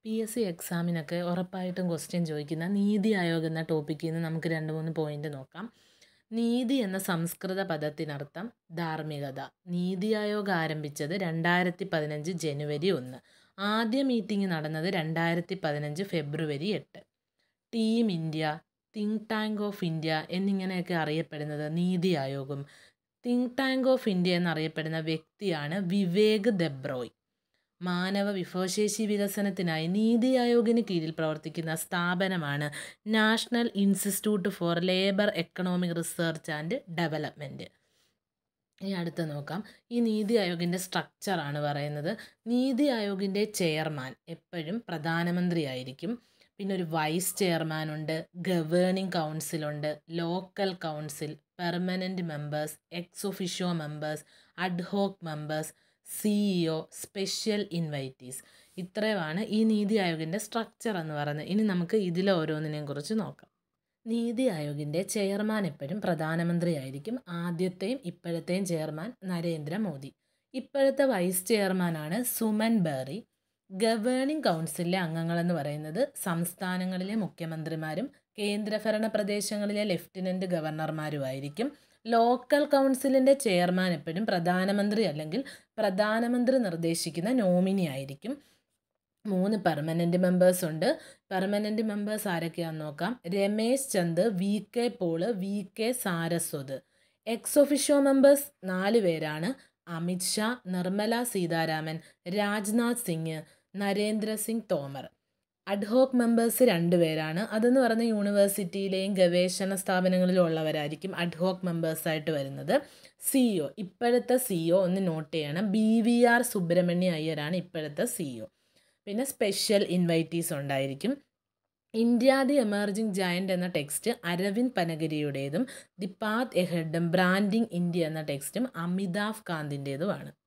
P S C എക്സാമിനൊക്കെ ഉറപ്പായിട്ടും question ചോദിക്കുന്ന നീതി ആയോഗ് എന്ന ടോപ്പിക്കിൽ നിന്ന് നമുക്ക് രണ്ട് മൂന്ന് പോയിന്റ് നോക്കാം നീതി എന്ന സംസ്കൃത പദത്തിനർത്ഥം ധാർമ്മികത നീതി ആയോഗ് ആരംഭിച്ചത് രണ്ടായിരത്തി പതിനഞ്ച് ജനുവരി ഒന്ന് ആദ്യ മീറ്റിംഗ് നടന്നത് രണ്ടായിരത്തി പതിനഞ്ച് ഫെബ്രുവരി എട്ട് team India think tank of India എന്നിങ്ങനെയൊക്കെ അറിയപ്പെടുന്നത് നീതി ആയോഗും തിങ്ക് ടാങ്ക് ഓഫ് ഇന്ത്യ എന്നറിയപ്പെടുന്ന വ്യക്തിയാണ് വിവേക് ദെബ്രോയ് മാനവ വിഭവശേഷി വികസനത്തിനായി നീതി ആയോഗിന് കീഴിൽ പ്രവർത്തിക്കുന്ന സ്ഥാപനമാണ് national institute for labour economic research and development ഇനി അടുത്ത് നോക്കാം ഈ നീതി ആയോഗിൻ്റെ സ്ട്രക്ചറാണ് പറയുന്നത് നീതി ആയോഗിൻ്റെ ചെയർമാൻ എപ്പോഴും പ്രധാനമന്ത്രിയായിരിക്കും പിന്നെ ഒരു വൈസ് ചെയർമാൻ ഉണ്ട് ഗവേണിംഗ് കൗൺസിലുണ്ട് local council permanent members ex officio members ad hoc members CEO special invitees ഇത്രയുമാണ് ഈ നീതി ആയോഗിൻ്റെ സ്ട്രക്ചർ എന്ന് പറയുന്നത് ഇനി നമുക്ക് ഇതിൽ ഓരോന്നിനെയും കുറിച്ച് നോക്കാം നീതി ആയോഗിൻ്റെ ചെയർമാൻ എപ്പോഴും പ്രധാനമന്ത്രിയായിരിക്കും ആദ്യത്തെയും ഇപ്പോഴത്തെയും ചെയർമാൻ നരേന്ദ്രമോദി ഇപ്പോഴത്തെ വൈസ് ചെയർമാനാണ് സുമൻ ബേറി ഗവേണിംഗ് കൗൺസിലിലെ അംഗങ്ങളെന്ന് പറയുന്നത് സംസ്ഥാനങ്ങളിലെ മുഖ്യമന്ത്രിമാരും കേന്ദ്രഭരണ പ്രദേശങ്ങളിലെ ലഫ്റ്റനൻറ്റ് ഗവർണർമാരുമായിരിക്കും ലോക്കൽ കൗൺസിലിൻ്റെ ചെയർമാൻ എപ്പോഴും പ്രധാനമന്ത്രി അല്ലെങ്കിൽ പ്രധാനമന്ത്രി നിർദ്ദേശിക്കുന്ന നോമിനി ആയിരിക്കും മൂന്ന് പെർമനൻറ്റ് മെമ്പേഴ്സ് ഉണ്ട് പെർമനൻറ്റ് മെമ്പേഴ്സ് ആരൊക്കെയാണെന്ന് നോക്കാം Ramesh Chand V K Paul V K Saraswat ex officio members നാല് പേരാണ് അമിത് ഷാ നിർമ്മല സീതാരാമൻ രാജ്നാഥ് സിംഗ് നരേന്ദ്ര സിംഗ് തോമർ അഡ്ഹോക്ക് മെമ്പേഴ്സ് രണ്ട് പേരാണ് അതെന്ന് പറഞ്ഞ യൂണിവേഴ്സിറ്റിയിലെയും ഗവേഷണ സ്ഥാപനങ്ങളിലും ഉള്ളവരായിരിക്കും അഡ്ഹോക്ക് മെമ്പേഴ്സായിട്ട് വരുന്നത് സിഇഒ ഇപ്പോഴത്തെ സിഇഒ ഒന്ന് നോട്ട് ചെയ്യണം ബി വി ആർ സുബ്രഹ്മണ്യ അയ്യരാണ് ഇപ്പോഴത്തെ സിഇഒ പിന്നെ സ്പെഷ്യൽ ഇൻവൈറ്റീസ് ഉണ്ടായിരിക്കും ഇന്ത്യ ദി എമർജിംഗ് ജയൻ്റ് എന്ന ടെക്സ്റ്റ് അരവിന്ദ് പനഗരിയുടേതും ദി പാത്ത് എഹെഡും ബ്രാൻഡിംഗ് ഇന്ത്യ എന്ന ടെക്സ്റ്റും അമിതാഭ് കാന്തിൻ്റേതുമാണ്